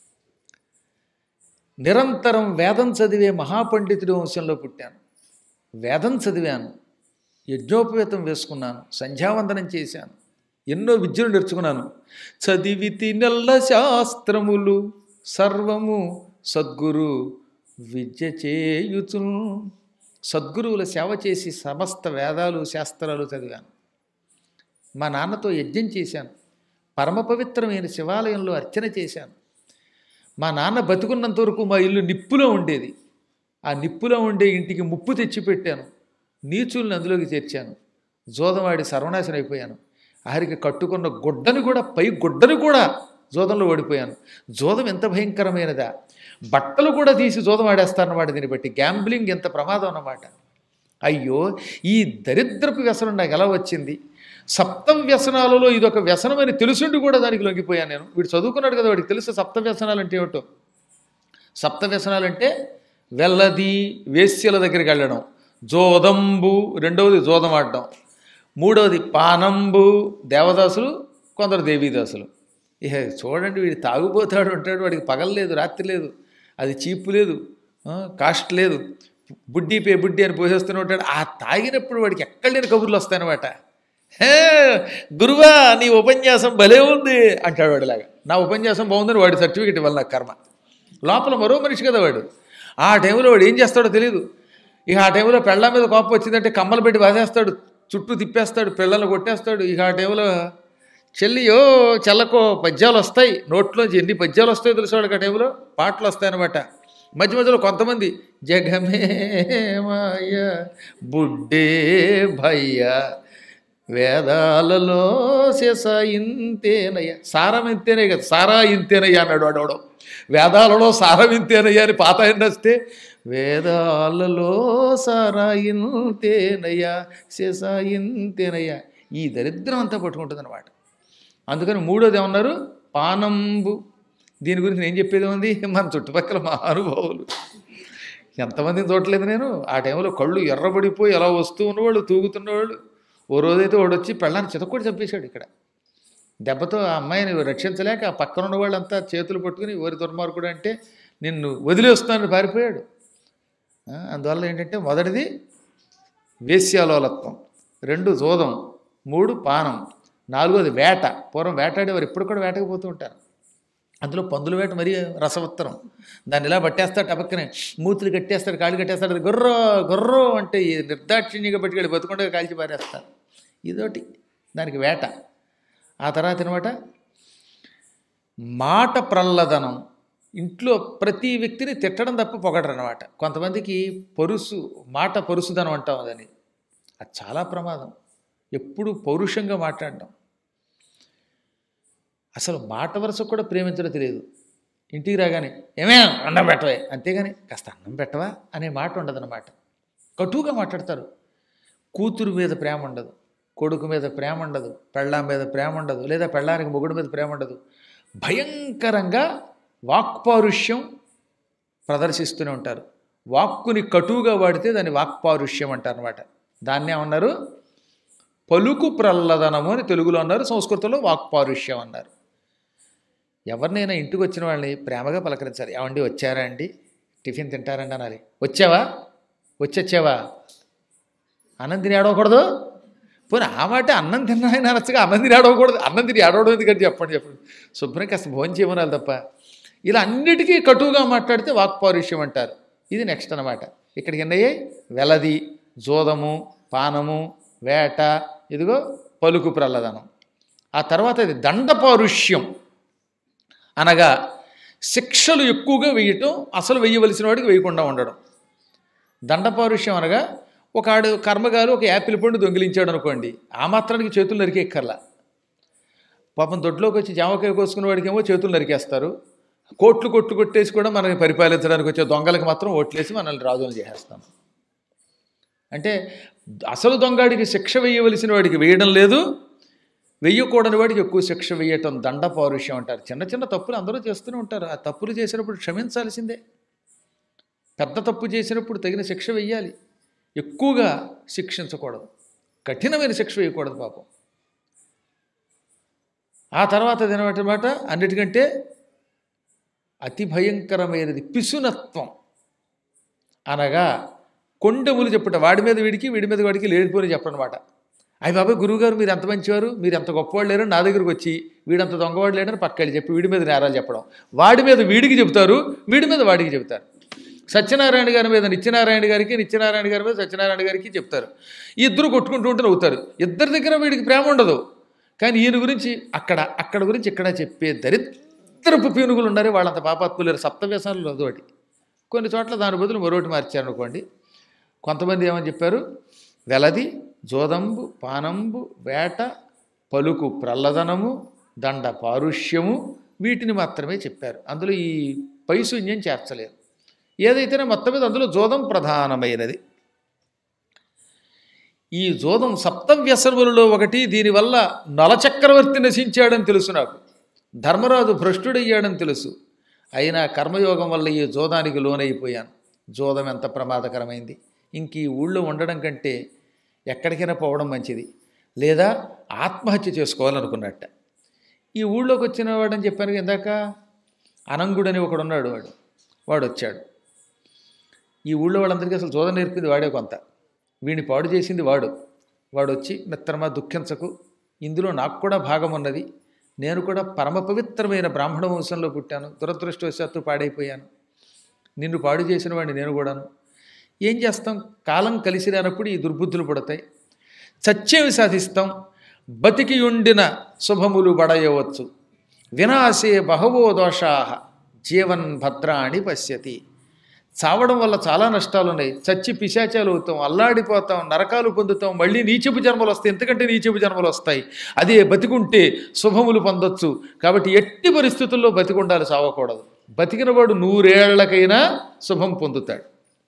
నిరంతరం వేదం చదివే మహాపండితుడి వంశంలో పుట్టాను వేదం చదివాను యజ్ఞోపవేతం వేసుకున్నాను సంధ్యావందనం చేశాను ఎన్నో విద్యలు నేర్చుకున్నాను చదివితి నెల్ల శాస్త్రములు సర్వము సద్గురు విద్య చేయుచు సద్గురువుల సేవ చేసి సమస్త వేదాలు శాస్త్రాలు చదివాను మా నాన్నతో యజ్ఞం చేశాను పరమ పవిత్రమైన శివాలయంలో అర్చన చేశాను మా నాన్న బతుకున్నంత వరకు మా ఇల్లు నిప్పులో ఉండేది ఆ నిప్పులో ఉండే ఇంటికి ముప్పు తెచ్చిపెట్టాను నీచుల్ని అందులోకి చేర్చాను జోదవాడి సర్వనాశనం అయిపోయాను ఆఖరికి కట్టుకున్న గుడ్డని కూడా పై గుడ్డని కూడా జోదంలో ఓడిపోయాను జోదం ఎంత భయంకరమైనదా బట్టలు కూడా తీసి జోదం ఆడేస్తారన్నమాట దీన్ని బట్టి గ్యాంబ్లింగ్ ఎంత ప్రమాదం అన్నమాట అయ్యో ఈ దరిద్రపు వ్యసనం నాకు ఎలా వచ్చింది సప్త వ్యసనాలలో ఇది ఒక వ్యసనం అని తెలుసుండి కూడా దానికి లొంగిపోయాను నేను వీడు చదువుకున్నాడు కదా వాడికి తెలుసు సప్త వ్యసనాలు అంటే ఏమిటో సప్త వ్యసనాలు అంటే వెల్లది వేశ్యల దగ్గరికి వెళ్ళడం జోదంబు రెండవది జోదం ఆడడం మూడవది పానంబు దేవదాసులు కొందరు దేవీదాసులు ఇహ చూడండి వీడు తాగుపోతాడు ఉంటాడు వాడికి పగలలేదు రాత్రి లేదు అది చీపు లేదు ఆ, కాస్ట్ లేదు బుడ్డి పే బుడ్డి అని పోసేస్తూనే ఉంటాడు ఆ తాగినప్పుడు వాడికి ఎక్కడ లేని కబుర్లు వస్తాయన్నమాట హే గురువా నీ ఉపన్యాసం భలే ఉంది అంటాడు వాడిలాగా నా ఉపన్యాసం బాగుందని వాడి సర్టిఫికెట్ ఇవ్వాలి నాకు కర్మ లోపల మరో మనిషి కదా వాడు ఆ టైంలో వాడు ఏం చేస్తాడో తెలియదు ఇక ఆ టైంలో పెళ్ళ మీద కోపం వచ్చిందంటే కమ్మలు పెట్టి వాసేస్తాడు చుట్టూ తిప్పేస్తాడు పిల్లల్ని కొట్టేస్తాడు ఇక ఆ టైంలో చెల్లియో చెల్లకో పద్యాలు వస్తాయి నోట్లోంచి ఎన్ని పద్యాలు వస్తాయో తెలుసు వాడికి ఆ టైంలో పాటలు వస్తాయన్నమాట మధ్య మధ్యలో కొంతమంది జగమే మాయ బుడ్డే భయ్య వేదాలలో శేష ఇంతేనయ్య సారం ఇంతేనే కదా సారా ఇంతేనయ్య అన్నాడు వాడవడం వేదాలలో సారం ఇంతేనయ్య అని పాత ఆయన వస్తే వేదాలలో సారాయింతేనయ్యా శేషాయింతేనయ్యా ఈ దరిద్రం అంతా పట్టుకుంటుంది అనమాట అందుకని మూడోది ఏమన్నారు పానంబు దీని గురించి నేను చెప్పేది ఉంది మన చుట్టుపక్కల మహానుభావులు ఎంతమందిని చూడలేదు నేను ఆ టైంలో కళ్ళు ఎర్రబడిపోయి ఎలా వస్తూ ఉన్నవాళ్ళు తూగుతున్నవాళ్ళు ఓ రోజైతే వాడు వచ్చి పెళ్ళాన్ని చితక్కొడి చంపేశాడు ఇక్కడ దెబ్బతో ఆ అమ్మాయిని రక్షించలేక ఆ పక్కన ఉన్న వాళ్ళంతా చేతులు పట్టుకుని ఓరి దుర్మార్గుడు అంటే నిన్ను వదిలేస్తానని పారిపోయాడు ఆ, అందువల్ల ఏంటంటే మొదటిది వేశ్యాలోలత్వం రెండు జోదం మూడు పానం నాలుగోది వేట పూర్వం వేటాడేవారు ఇప్పుడు కూడా వేటకు పోతూ ఉంటారు అందులో పందుల వేట మరీ రసవత్తరం దాన్ని ఇలా పట్టేస్తాడు టపక్కనే మూతులు కట్టేస్తాడు కాళ్ళు కట్టేస్తాడు అది గుర్రో గుర్రో అంటే ఈ నిర్దాక్షిణ్యంగా పట్టుకెళ్ళి బతుకుండా కాల్చి పారేస్తారు ఇదోటి దానికి వేట ఆ తర్వాత అనమాట మాట ప్రల్లదనం ఇంట్లో ప్రతి వ్యక్తిని తిట్టడం తప్ప పొగడరు అనమాట కొంతమందికి పరుసు మాట పరుసుదనం అంటాం అదని అది చాలా ప్రమాదం ఎప్పుడు పౌరుషంగా మాట్లాడడం అసలు మాట వరుస కూడా ప్రేమించడం తెలియదు ఇంటికి రాగానే ఏమే అన్నం పెట్టవే అంతేగాని కాస్త అన్నం పెట్టవా అనే మాట ఉండదన్నమాట కటువుగా మాట్లాడతారు కూతురు మీద ప్రేమ ఉండదు కొడుకు మీద ప్రేమ ఉండదు పెళ్ళాం మీద ప్రేమ ఉండదు లేదా పెళ్ళానికి మొగుడు మీద ప్రేమ ఉండదు భయంకరంగా వాక్పారుష్యం ప్రదర్శిస్తూనే ఉంటారు వాక్కుని కటువుగా వాడితే దాన్ని వాక్పారుష్యం అంటారు అనమాట దాన్నే ఏమన్నారు పలుకు ప్రల్లదనము అని తెలుగులో అన్నారు సంస్కృతంలో వాక్పారుష్యం అన్నారు ఎవరినైనా ఇంటికి వచ్చిన వాళ్ళని ప్రేమగా పలకరించాలి ఏమండి వచ్చారా అండి టిఫిన్ తింటారండి అనాలి వచ్చావా వచ్చొచ్చావా అన్నం తిని ఆడవకూడదు పోనీ ఆ మాట అన్నం తిన్నాయని అనొచ్చుగా అన్నం తిని ఆడవకూడదు అన్నం తిని ఆడవడం ఎందుకంటే చెప్పండి చెప్పండి శుభ్రం కాస్త భోజనం చేయమనాలి తప్ప ఇలా అన్నిటికీ కటువుగా మాట్లాడితే వాక్పారుష్యం అంటారు ఇది నెక్స్ట్ అన్నమాట ఇక్కడికి ఎన్నయ్యాయి వెలది జోదము పానము వేట ఇదిగో పలుకు ప్రల్లదనం ఆ తర్వాత ఇది దండపారుష్యం అనగా శిక్షలు ఎక్కువగా వేయటం అసలు వేయవలసిన వాడికి వేయకుండా ఉండడం దండపారుష్యం అనగా ఒక ఆడు కర్మగారు ఒక యాపిల్ పండు దొంగిలించాడు అనుకోండి ఆ మాత్రానికి చేతులు నరికేక్కర్లా పాపం దొడ్లోకి వచ్చి జామకాయ కోసుకున్న వాడికి ఏమో చేతులు నరికేస్తారు కోట్లు కొట్టు కొట్టేసి కూడా మనల్ని పరిపాలించడానికి వచ్చే దొంగలకు మాత్రం ఓట్లేసి మనల్ని రాజులను చేసేస్తాం అంటే అసలు దొంగడికి శిక్ష వేయవలసిన వాడికి వేయడం లేదు వెయ్యకూడని వాడికి ఎక్కువ శిక్ష వేయటం దండ పౌరుషం అంటారు చిన్న చిన్న తప్పులు అందరూ చేస్తూనే ఉంటారు ఆ తప్పులు చేసినప్పుడు క్షమించాల్సిందే పెద్ద తప్పు చేసినప్పుడు తగిన శిక్ష వెయ్యాలి ఎక్కువగా శిక్షించకూడదు కఠినమైన శిక్ష వేయకూడదు పాపం ఆ తర్వాత మాట అన్నిటికంటే అతి భయంకరమైనది పిసునత్వం అనగా కొండెములు చెప్పుట వాడి మీద వీడికి వీడి మీద వాడికి లేడిపోని చెప్పనమాట అయ్యి బాబాయ్ గురువుగారు మీరు ఎంత మంచివారు మీరు ఎంత గొప్పవాళ్ళు లేరు నా దగ్గరకు వచ్చి వీడంత దొంగవాడు లేడని పక్కకి చెప్పి వీడి మీద నేరాలు చెప్పడం వాడి మీద వీడికి చెబుతారు వీడి మీద వాడికి చెబుతారు సత్యనారాయణ గారి మీద నిత్యనారాయణ గారికి నిత్యనారాయణ గారి మీద సత్యనారాయణ గారికి చెప్తారు ఈ ఇద్దరు కొట్టుకుంటూ ఉంటే నవ్వుతారు ఇద్దరి దగ్గర వీడికి ప్రేమ ఉండదు కానీ ఈయన గురించి అక్కడ అక్కడ గురించి ఇక్కడ చెప్పే దరిద్రపు పీనుగులు ఉన్నారు వాళ్ళంత పాపాత్ములు లేరు సప్తవ్యసనాలు అదొకటి కొన్ని చోట్ల దాని బదులు మరొకటి మార్చారనుకోండి కొంతమంది ఏమని చెప్పారు వెలది జోదంబు పానంబు వేట పలుకు ప్రల్లదనము దండ పారుష్యము వీటిని మాత్రమే చెప్పారు అందులో ఈ పైశూన్యం చేర్చలేరు ఏదైతేనే మొత్తం మీద అందులో జోదం ప్రధానమైనది ఈ జోదం సప్తవ్యసనములలో ఒకటి దీనివల్ల నలచక్రవర్తి నశించాడని తెలుసు నాకు ధర్మరాజు భ్రష్టుడయ్యాడని తెలుసు అయినా కర్మయోగం వల్ల ఈ జోదానికి లోనైపోయాను జోదం ఎంత ప్రమాదకరమైంది ఇంక ఈ ఊళ్ళో ఉండడం కంటే ఎక్కడికైనా పోవడం మంచిది లేదా ఆత్మహత్య చేసుకోవాలనుకున్నట్ట ఈ ఊళ్ళోకి వచ్చిన వాడని చెప్పాను కదా ఇందాక అనంగుడని ఒకడు ఉన్నాడు వాడు వాడు వచ్చాడు ఈ ఊళ్ళో వాళ్ళందరికీ అసలు జోదం నేర్పింది వాడే కొంత వీడిని పాడు చేసింది వాడు వాడు వచ్చి మిత్రమా దుఃఖించకు ఇందులో నాకు కూడా భాగం ఉన్నది నేను కూడా పరమ పవిత్రమైన బ్రాహ్మణ వంశంలో పుట్టాను దురదృష్టవశాత్తు పాడైపోయాను నిన్ను పాడు చేసిన వాడిని నేను కూడాను ఏం చేస్తాం కాలం కలిసి రానప్పుడు ఈ దుర్బుద్ధులు పడతాయి చచ్చేవి సాధిస్తాం బతికి ఉండిన శుభములు బడయవచ్చు వినాశే బహవో దోషా జీవన్ భద్రాణి పశ్యతి చావడం వల్ల చాలా నష్టాలు ఉన్నాయి చచ్చి పిశాచాలు అవుతాం అల్లాడిపోతాం నరకాలు పొందుతాం మళ్ళీ నీచపు జన్మలు వస్తాయి ఎంతకంటే నీచపు జన్మలు వస్తాయి అదే బతికుంటే శుభములు పొందొచ్చు కాబట్టి ఎట్టి పరిస్థితుల్లో బతికుండాలి చావకూడదు బతికినవాడు నూరేళ్లకైనా శుభం పొందుతాడు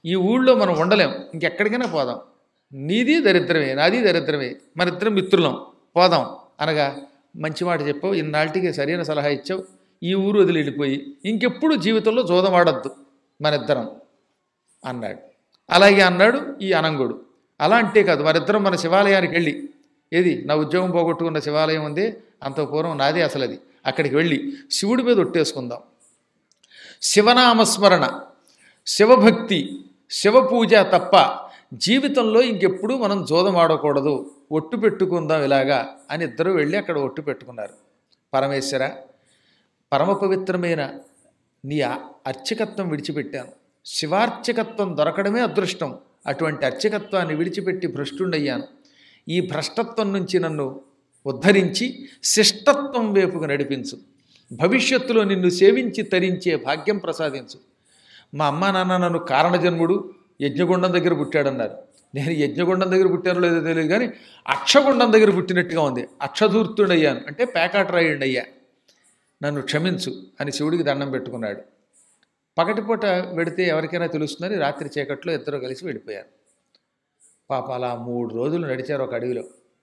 ఈ ఊళ్ళో మనం ఉండలేం ఇంకెక్కడికైనా పోదాం నీది దరిద్రమే నాది దరిద్రమే మన ఇద్దరం మిత్రులం పోదాం అనగా మంచి మాట చెప్పావు ఇన్నాళ్ళకి సరైన సలహా ఇచ్చావు ఈ ఊరు వదిలి వెళ్ళిపోయి ఇంకెప్పుడు జీవితంలో జోదం ఆడద్దు మన ఇద్దరం అన్నాడు అలాగే అన్నాడు ఈ అనంగుడు అలా అంటే కాదు మరిద్దరం మన శివాలయానికి వెళ్ళి ఏది నా ఉద్యోగం పోగొట్టుకున్న శివాలయం ఉంది అంత పూర్వం నాదే అసలు అది అక్కడికి వెళ్ళి శివుడి మీద ఒట్టేసుకుందాం శివనామస్మరణ శివభక్తి శివపూజ తప్ప జీవితంలో ఇంకెప్పుడు మనం జోదం ఆడకూడదు ఒట్టు పెట్టుకుందాం ఇలాగా అని ఇద్దరు వెళ్ళి అక్కడ ఒట్టు పెట్టుకున్నారు పరమేశ్వర పరమ పవిత్రమైన నీ ఆ- అర్చకత్వం విడిచిపెట్టాను శివార్చకత్వం దొరకడమే అదృష్టం అటువంటి అర్చకత్వాన్ని విడిచిపెట్టి భ్రష్టుండయ్యాను ఈ భ్రష్టత్వం నుంచి నన్ను ఉద్ధరించి శిష్టత్వం వైపుకు నడిపించు భవిష్యత్తులో నిన్ను సేవించి తరించే భాగ్యం ప్రసాదించు మా అమ్మా నాన్న నన్ను కారణజన్ముడు యజ్ఞగుండం దగ్గర పుట్టాడన్నారు నేను యజ్ఞగుండం దగ్గర పుట్టానో లేదో తెలియదు కానీ అక్షగుండం దగ్గర పుట్టినట్టుగా ఉంది అక్షధూర్తుడయ్యాను అంటే పేకాటరాయుడు అయ్యా నన్ను క్షమించు అని శివుడికి దండం పెట్టుకున్నాడు పగటిపూట వెడితే ఎవరికైనా తెలుస్తుందని రాత్రి చీకట్లో ఇద్దరు కలిసి వెళ్ళిపోయారు పాప అలా మూడు రోజులు నడిచారు ఒక అడవిలో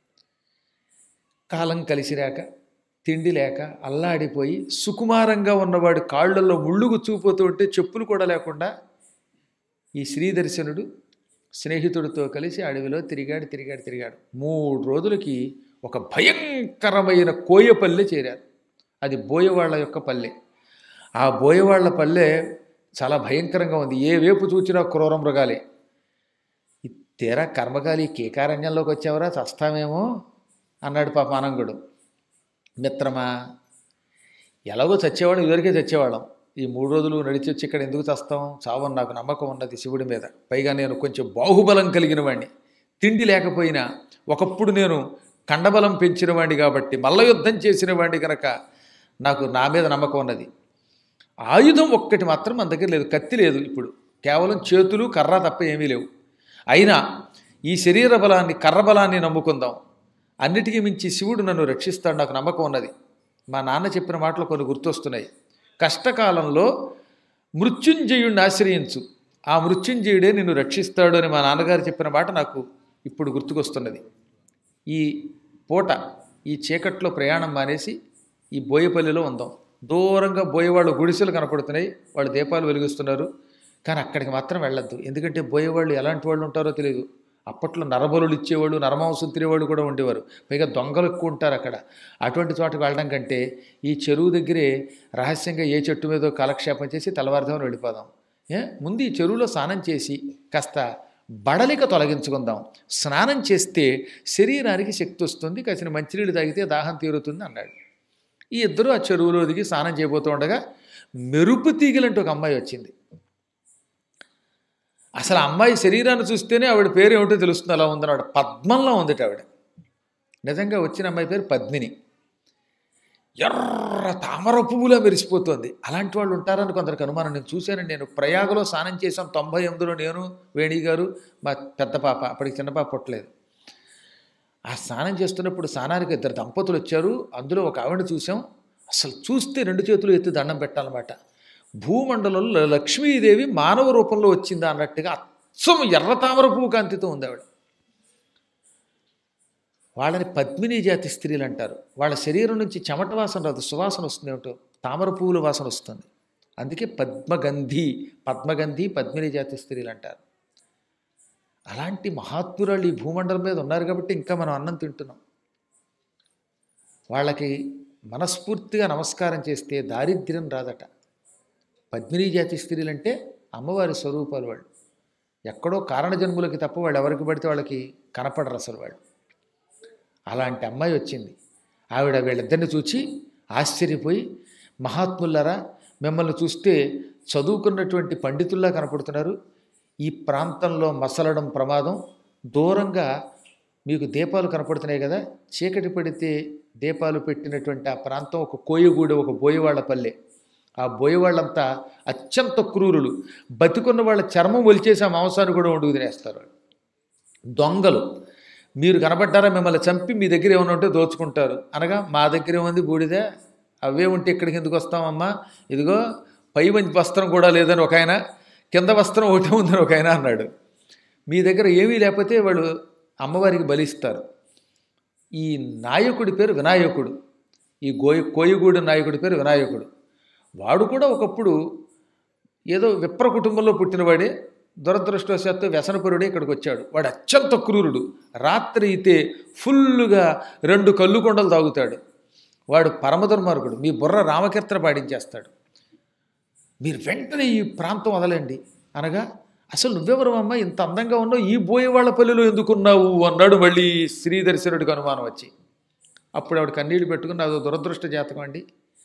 కాలం కలిసి రాక తిండి లేక అల్లాడిపోయి సుకుమారంగా ఉన్నవాడి కాళ్ళల్లో ముళ్ళు గుచ్చుకుపోతూ ఉంటే చెప్పులు కూడా లేకుండా ఈ శ్రీదర్శనుడు స్నేహితుడితో కలిసి అడవిలో తిరిగాడు తిరిగాడు తిరిగాడు మూడు రోజులకి ఒక భయంకరమైన కోయపల్లె చేరారు అది బోయవాళ్ళ యొక్క పల్లె ఆ బోయవాళ్ళ పల్లె చాలా భయంకరంగా ఉంది ఏ వేపు చూచినా క్రూర మృగాలే ఈ తీరా కర్మకాలి కేకారణ్యంలోకి వచ్చావరా చస్తామేమో అన్నాడు పాప ఆనంగుడు మిత్రమా ఎలాగో చచ్చేవాళ్ళం ఇదివరకే చచ్చేవాళ్ళం ఈ మూడు రోజులు నడిచి వచ్చి ఇక్కడ ఎందుకు చస్తాం చావని నాకు నమ్మకం ఉన్నది శివుడి మీద పైగా నేను కొంచెం బాహుబలం కలిగిన వాడిని తిండి లేకపోయినా ఒకప్పుడు నేను కండబలం పెంచిన వాడిని కాబట్టి మల్ల యుద్ధం చేసిన వాడిని కనుక నాకు నా మీద నమ్మకం ఉన్నది ఆయుధం ఒక్కటి మాత్రం మన దగ్గర లేదు కత్తి లేదు ఇప్పుడు కేవలం చేతులు కర్ర తప్ప ఏమీ లేవు అయినా ఈ శరీర బలాన్ని కర్ర బలాన్ని నమ్ముకుందాం అన్నిటికీ మించి శివుడు నన్ను రక్షిస్తాడు నాకు నమ్మకం ఉన్నది మా నాన్న చెప్పిన మాటలు కొన్ని గుర్తొస్తున్నాయి కష్టకాలంలో మృత్యుంజయుడిని ఆశ్రయించు ఆ మృత్యుంజయుడే నిన్ను రక్షిస్తాడు అని మా నాన్నగారు చెప్పిన మాట నాకు ఇప్పుడు గుర్తుకొస్తున్నది ఈ పూట ఈ చీకట్లో ప్రయాణం మానేసి ఈ బోయపల్లిలో ఉందాం దూరంగా బోయేవాళ్ళు గుడిసెలు కనపడుతున్నాయి వాళ్ళు దీపాలు వెలిగిస్తున్నారు కానీ అక్కడికి మాత్రం వెళ్ళొద్దు ఎందుకంటే బోయేవాళ్ళు ఎలాంటి వాళ్ళు ఉంటారో తెలియదు అప్పట్లో నరబలులు ఇచ్చేవాళ్ళు నరమాంసం తినేవాళ్ళు కూడా ఉండేవారు పైగా దొంగలు ఎక్కువ ఉంటారు అక్కడ అటువంటి చోటకి వెళ్ళడం కంటే ఈ చెరువు దగ్గరే రహస్యంగా ఏ చెట్టు మీదో కాలక్షేపం చేసి తెల్లవారుదామని వెళ్ళిపోదాం ఏ ముందు ఈ చెరువులో స్నానం చేసి కాస్త బడలిక తొలగించుకుందాం స్నానం చేస్తే శరీరానికి శక్తి వస్తుంది కాసిన మంచినీళ్ళు తాగితే దాహం తీరుతుంది అన్నాడు ఈ ఇద్దరు ఆ చెరువులో దిగి స్నానం చేయబోతూ ఉండగా మెరుపు తీగలంటూ ఒక అమ్మాయి వచ్చింది అసలు ఆ అమ్మాయి శరీరాన్ని చూస్తేనే ఆవిడ పేరు ఏమిటో తెలుస్తుంది అలా ఉందన్నాడు పద్మంలో ఉందిట ఆవిడ నిజంగా వచ్చిన అమ్మాయి పేరు పద్మిని ఎర్ర తామర పువ్వులా మెరిసిపోతుంది అలాంటి వాళ్ళు ఉంటారని కొందరికి అనుమానం నేను చూశానండి నేను ప్రయాగలో స్నానం చేశాం తొంభై ఎనిమిదిలో నేను వేణి గారు మా పెద్ద పాప అప్పటికి చిన్న పాప పుట్టలేదు ఆ స్నానం చేస్తున్నప్పుడు స్నానానికి ఇద్దరు దంపతులు వచ్చారు అందులో ఒక ఆవిడ చూసాం అసలు చూస్తే రెండు చేతులు ఎత్తి దండం పెట్టాలన్నమాట భూమండలంలో లక్ష్మీదేవి మానవ రూపంలో వచ్చిందా అన్నట్టుగా అచ్చం ఎర్ర తామర పువ్వు కాంతితో ఉంది ఆవిడ వాళ్ళని పద్మిని జాతి స్త్రీలు అంటారు వాళ్ళ శరీరం నుంచి చెమట వాసన రాదు సువాసన వస్తుంది ఏమిటో తామర పువ్వుల వాసన వస్తుంది అందుకే పద్మగంధి పద్మగంధి పద్మిని జాతి స్త్రీలు అంటారు అలాంటి మహాత్మురాళ్ళు ఈ భూమండలం మీద ఉన్నారు కాబట్టి ఇంకా మనం అన్నం తింటున్నాం వాళ్ళకి మనస్ఫూర్తిగా నమస్కారం చేస్తే దారిద్ర్యం రాదట పద్మిని జాతి స్త్రీలు అంటే అమ్మవారి స్వరూపాలు వాళ్ళు ఎక్కడో కారణజన్ములకి తప్ప వాళ్ళు ఎవరికి పడితే వాళ్ళకి కనపడరు అసలు వాళ్ళు అలాంటి అమ్మాయి వచ్చింది ఆవిడ వీళ్ళిద్దరిని చూచి ఆశ్చర్యపోయి మహాత్ములారా మిమ్మల్ని చూస్తే చదువుకున్నటువంటి పండితుల్లా కనపడుతున్నారు ఈ ప్రాంతంలో మసలడం ప్రమాదం దూరంగా మీకు దీపాలు కనపడుతున్నాయి కదా చీకటి పడితే దీపాలు పెట్టినటువంటి ఆ ప్రాంతం ఒక కోయగూడ ఒక బోయవాళ్ల పల్లె ఆ బోయవాళ్ళంతా అత్యంత క్రూరులు బతికున్న వాళ్ళ చర్మం ఒలిచేసి ఆ మాంసాన్ని కూడా వండుకు తినేస్తారు వాళ్ళు. దొంగలు మీరు కనబడ్డారా మిమ్మల్ని చంపి మీ దగ్గర ఏమైనా ఉంటే దోచుకుంటారు అనగా మా దగ్గర ఏముంది బూడిద అవే ఉంటే ఇక్కడికి ఎందుకు వస్తామమ్మా ఇదిగో పై మంచి వస్త్రం కూడా లేదని ఒక ఆయన కింద వస్త్రం ఒకటే ఉందని ఒక ఆయన అన్నాడు మీ దగ్గర ఏమీ లేకపోతే వాళ్ళు అమ్మవారికి బలిస్తారు ఈ నాయకుడి పేరు వినాయకుడు ఈ గోయ కోయగూడు నాయకుడి పేరు వినాయకుడు వాడు కూడా ఒకప్పుడు ఏదో విప్ర కుటుంబంలో పుట్టినవాడే దురదృష్టవశాత్తు వ్యసనపరుడే ఇక్కడికి వచ్చాడు వాడు అత్యంత క్రూరుడు రాత్రి అయితే ఫుల్లుగా రెండు కళ్ళు కొండలు తాగుతాడు వాడు పరమదుర్మార్గుడు మీ బుర్ర రామకీర్తన పాడించేస్తాడు మీరు వెంటనే ఈ ప్రాంతం వదలండి అనగా అసలు నువ్వెవరు అమ్మ ఇంత అందంగా ఉన్నావు ఈ బోయేవాళ్ళ పల్లెలో ఎందుకున్నావు అన్నాడు మళ్ళీ శ్రీదర్శనుడికి అనుమానం వచ్చి అప్పుడు ఆవిడ కన్నీళ్ళు పెట్టుకుని అదో దురదృష్ట జాతకం అండి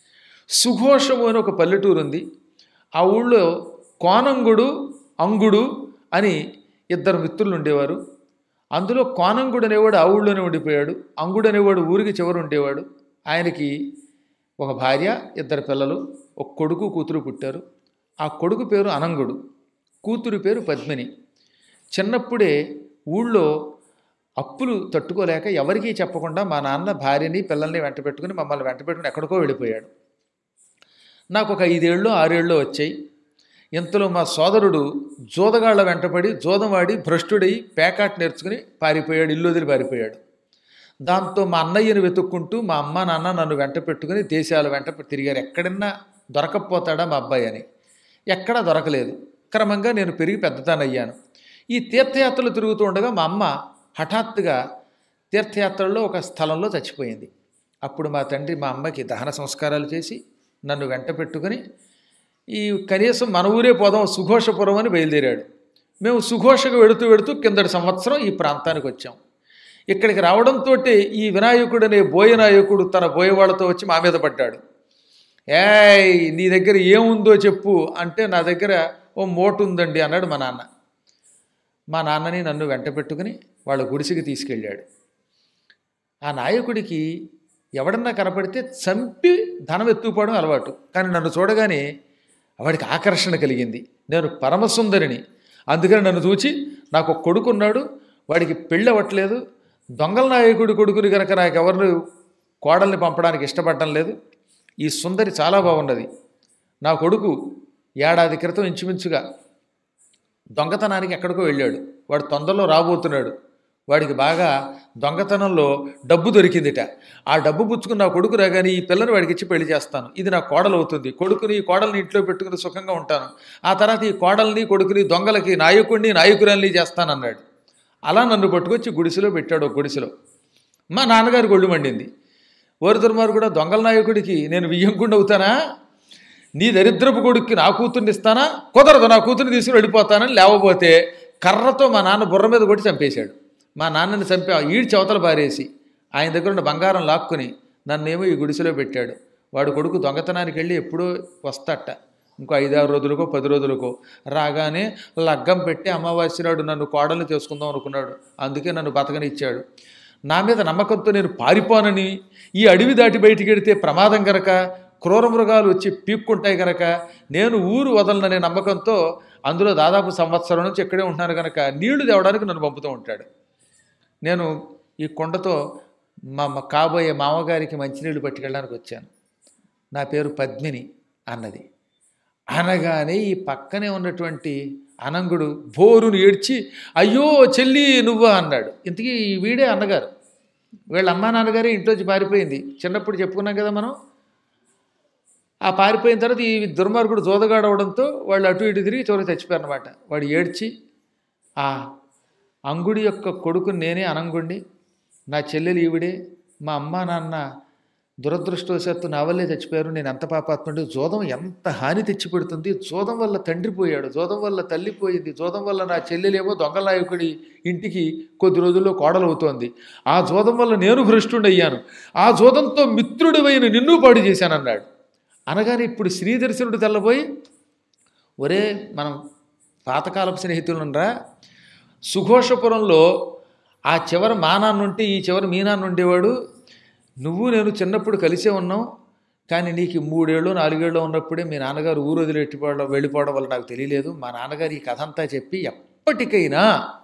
సుఘోషము అని ఒక పల్లెటూరు ఉంది ఆ ఊళ్ళో కోనంగుడు అంగుడు అని ఇద్దరు మిత్రులు ఉండేవారు అందులో కోనంగుడు అనేవాడు ఆ ఊళ్ళోనే ఉండిపోయాడు అంగుడు అనేవాడు ఊరికి చివరు ఉండేవాడు ఆయనకి ఒక భార్య ఇద్దరు పిల్లలు ఒక కొడుకు కూతురు పుట్టారు ఆ కొడుకు పేరు అనంగుడు కూతురు పేరు పద్మిని చిన్నప్పుడే ఊళ్ళో అప్పులు తట్టుకోలేక ఎవరికీ చెప్పకుండా మా నాన్న భార్యని పిల్లల్ని వెంట పెట్టుకుని మమ్మల్ని వెంట పెట్టుకుని ఎక్కడికో వెళ్ళిపోయాడు నాకు ఒక ఐదేళ్ళు ఆరేళ్ళు వచ్చాయి ఇంతలో మా సోదరుడు జోదగాళ్ల వెంటపడి జోదమాడి భ్రష్టుడై పేకాట్ నేర్చుకుని పారిపోయాడు ఇల్లు వదిలి పారిపోయాడు దాంతో మా అన్నయ్యను వెతుక్కుంటూ మా అమ్మ నాన్న నన్ను వెంట పెట్టుకుని దేశాల వెంట తిరిగారు ఎక్కడన్నా దొరకపోతాడా మా అబ్బాయి అని ఎక్కడా దొరకలేదు క్రమంగా నేను పెరిగి పెద్దదానయ్యాను ఈ తీర్థయాత్రలు తిరుగుతూ ఉండగా మా అమ్మ హఠాత్తుగా తీర్థయాత్రల్లో ఒక స్థలంలో చచ్చిపోయింది అప్పుడు మా తండ్రి మా అమ్మకి దహన సంస్కారాలు చేసి నన్ను వెంట పెట్టుకుని ఈ కనీసం మన ఊరే పోదాం సుఘోషపురం అని బయలుదేరాడు మేము సుఘోషగా వెడుతూ వెడుతూ కిందటి సంవత్సరం ఈ ప్రాంతానికి వచ్చాం ఇక్కడికి రావడంతో ఈ వినాయకుడు అనే బోయనాయకుడు తన బోయవాళ్ళతో వచ్చి మా మీద పడ్డాడు ఏయ్ నీ దగ్గర ఏముందో చెప్పు అంటే నా దగ్గర ఓ మోటు ఉందండి అన్నాడు మా నాన్న మా నాన్నని నన్ను వెంట పెట్టుకుని వాళ్ళ గుడిసెకి తీసుకెళ్ళాడు ఆ నాయకుడికి ఎవడన్నా కనపడితే చంపి ధనం ఎత్తుకుపోవడం అలవాటు కానీ నన్ను చూడగానే వాడికి ఆకర్షణ కలిగింది నేను పరమసుందరిని అందుకని నన్ను చూచి నాకు ఒక కొడుకున్నాడు వాడికి పెళ్ళి అవ్వట్లేదు దొంగల నాయకుడి కొడుకుని కనుక నాకు ఎవరిని కోడల్ని పంపడానికి ఇష్టపడటం లేదు ఈ సుందరి చాలా బాగున్నది నా కొడుకు ఏడాది క్రితం ఇంచుమించుగా దొంగతనానికి ఎక్కడికో వెళ్ళాడు వాడు తొందరలో రాబోతున్నాడు వాడికి బాగా దొంగతనంలో డబ్బు దొరికిందిట ఆ డబ్బు పుచ్చుకున్న నా కొడుకు రాగానే ఈ పిల్లని వాడికి ఇచ్చి పెళ్లి చేస్తాను ఇది నా కోడలు అవుతుంది కొడుకుని ఈ కోడల్ని ఇంట్లో పెట్టుకుని సుఖంగా ఉంటాను ఆ తర్వాత ఈ కోడల్ని కొడుకుని దొంగలకి నాయకుడిని నాయకురాల్ని చేస్తానన్నాడు అలా నన్ను పట్టుకొచ్చి గుడిసెలో పెట్టాడు ఒక గుడిసెలో మా నాన్నగారికి ఒళ్ళు మండింది ఓరి దుర్మారు కూడా దొంగల నాయకుడికి నేను వియ్యంకుండా అవుతానా నీ దరిద్రపు కొడుక్కి నా కూతుర్ని ఇస్తానా కుదరదు నా కూతుర్ని తీసుకుని వెళ్ళిపోతానని లేవబోతే కర్రతో మా నాన్న బుర్ర మీద కొట్టి చంపేశాడు మా నాన్నని చంపి ఈడ్చి అవతల పారేసి ఆయన దగ్గర ఉన్న బంగారం లాక్కుని నన్నేమో ఈ గుడిసెలో పెట్టాడు వాడు కొడుకు దొంగతనానికి వెళ్ళి ఎప్పుడో వస్తట ఇంకో ఐదారు రోజులకో పది రోజులకో రాగానే లగ్గం పెట్టి అమావాస్య నాడు నన్ను కోడల్ని చేసుకుందాం అనుకున్నాడు అందుకే నన్ను బతకనిచ్చాడు నా మీద నమ్మకంతో నేను పారిపోనని ఈ అడవి దాటి బయటికి వెడితే ప్రమాదం గనక క్రూర మృగాలు వచ్చి పీక్కుంటాయి గనక నేను ఊరు వదలననే నమ్మకంతో అందులో దాదాపు సంవత్సరం నుంచి ఇక్కడే ఉంటున్నాను కనుక నీళ్లు తేవడానికి నన్ను పంపుతూ ఉంటాడు నేను ఈ కొండతో మా మా కాబోయే మామగారికి మంచినీళ్ళు పట్టుకెళ్ళడానికి వచ్చాను నా పేరు పద్మిని అన్నది అనగానే ఈ పక్కనే ఉన్నటువంటి అనంగుడు బోరును ఏడ్చి అయ్యో చెల్లి నువ్వా అన్నాడు ఇంతకీ ఈ వీడే అన్నగారు వీళ్ళ అమ్మా నాన్నగారే ఇంట్లోంచి పారిపోయింది చిన్నప్పుడు చెప్పుకున్నాం కదా మనం ఆ పారిపోయిన తర్వాత ఈ దుర్మార్గుడు జోదగాడు అవడంతో వాళ్ళు అటు ఇటు తిరిగి చివరికి చచ్చిపోయారు అనమాట వాడు ఏడ్చి ఆ అంగుడి యొక్క కొడుకుని నేనే అనంగుండి నా చెల్లెలు ఈవిడే మా అమ్మ నాన్న దురదృష్టవశాత్తు నా వల్లే చచ్చిపోయారు నేను ఎంత పాపాత్ముడి జోదం ఎంత హాని తెచ్చిపెడుతుంది జోదం వల్ల తండ్రి పోయాడు జోదం వల్ల తల్లి పోయింది జోదం వల్ల నా చెల్లెలేమో దొంగ నాయకుడి ఇంటికి కొద్ది రోజుల్లో కోడలవుతోంది ఆ జోదం వల్ల నేను భ్రష్టుడయ్యాను ఆ జోదంతో మిత్రుడివైన నిన్ను పాడు చేశానన్నాడు అనగానే ఇప్పుడు శ్రీదర్శనుడు తెల్లబోయి ఒరే మనం పాతకాలపు స్నేహితులునరా సుఘోషపురంలో ఆ చివర మా నాన్న ఉంటే ఈ చివర మీ నాన్న ఉండేవాడు నువ్వు నేను చిన్నప్పుడు కలిసే ఉన్నాం కానీ నీకు మూడేళ్ళు నాలుగేళ్ళు ఉన్నప్పుడే మీ నాన్నగారు ఊరు వదిలిపెట్టిపోవడం వెళ్ళిపోవడం వల్ల నాకు తెలియలేదు మా నాన్నగారు ఈ కథ అంతా చెప్పి ఎప్పటికైనా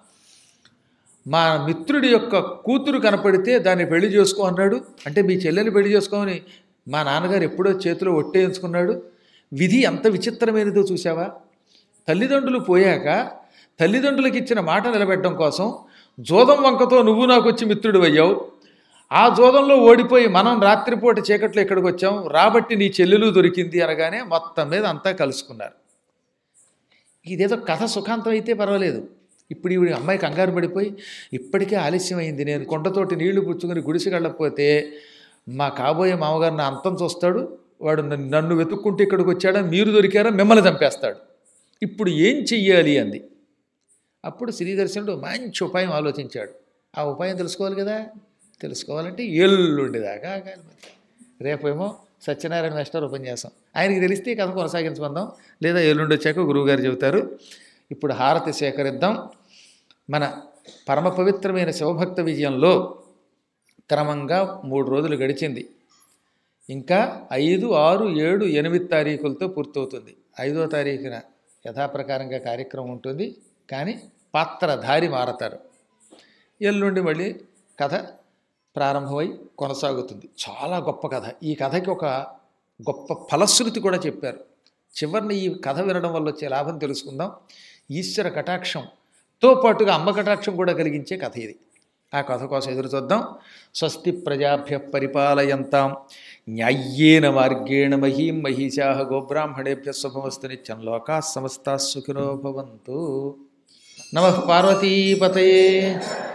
మా మిత్రుడి యొక్క కూతురు కనపడితే దాన్ని పెళ్లి చేసుకో అన్నాడు అంటే మీ చెల్లెని పెళ్లి చేసుకోమని మా నాన్నగారు ఎప్పుడో చేతిలో ఒట్టేయించుకున్నాడు విధి ఎంత విచిత్రమైనదో చూసావా తల్లిదండ్రులు పోయాక తల్లిదండ్రులకు ఇచ్చిన మాట నిలబెట్టడం కోసం జోదం వంకతో నువ్వు నాకు వచ్చి మిత్రుడు అయ్యావు ఆ జోదంలో ఓడిపోయి మనం రాత్రిపూట చీకట్లో ఇక్కడికి వచ్చాం రాబట్టి నీ చెల్లెలు దొరికింది అనగానే మొత్తం మీద అంతా కలుసుకున్నారు ఇదేదో కథ సుఖాంతం అయితే పర్వాలేదు ఇప్పుడు ఈవిడ అమ్మాయి కంగారు పడిపోయి ఇప్పటికే ఆలస్యం అయింది నేను కొండతోటి నీళ్లు పుచ్చుకొని గుడిసెకెళ్ళకపోతే మా కాబోయే మామగారు నా అంతం చూస్తాడు వాడు నన్ను నన్ను వెతుక్కుంటూ ఇక్కడికి వచ్చాడా మీరు దొరికారా మిమ్మల్ని చంపేస్తాడు ఇప్పుడు ఏం చెయ్యాలి అంది అప్పుడు శ్రీదర్శనుడు మంచి ఉపాయం ఆలోచించాడు ఆ ఉపాయం తెలుసుకోవాలి కదా తెలుసుకోవాలంటే ఎల్లుండి దాకా ఆగాలి మరి. రేపేమో సత్యనారాయణ మాస్టర్ ఉపన్యాసం ఆయనకి తెలిస్తే ఈ కథ కొనసాగించుకుందాం లేదా ఎల్లుండి వచ్చాక గురువుగారు చెబుతారు ఇప్పుడు హారతి సేకరిద్దాం మన పరమ పవిత్రమైన శివభక్త విజయంలో క్రమంగా మూడు రోజులు గడిచింది ఇంకా ఐదు ఆరు ఏడు ఎనిమిది తారీఖులతో పూర్తవుతుంది ఐదో తారీఖున యథాప్రకారంగా కార్యక్రమం ఉంటుంది కానీ పాత్రధారి మారతారు ఎల్లుండి మళ్ళీ కథ ప్రారంభమై కొనసాగుతుంది చాలా గొప్ప కథ ఈ కథకి ఒక గొప్ప ఫలశ్రుతి కూడా చెప్పారు చివరిని ఈ కథ వినడం వల్ల వచ్చే లాభం తెలుసుకుందాం ఈశ్వర కటాక్షంతో పాటుగా అమ్మ కటాక్షం కూడా కలిగించే కథ ఇది ఆ కథ కోసం ఎదురు చూద్దాం స్వస్తి ప్రజాభ్య పరిపాలయంతాం న్యాయ్యేన మార్గేణ మహీం మహిషా గోబ్రాహ్మణేభ్య శుభమస్తు నిత్యం లోకా సమస్తా సుఖినో భవంతు నమ పార్వతీపతయే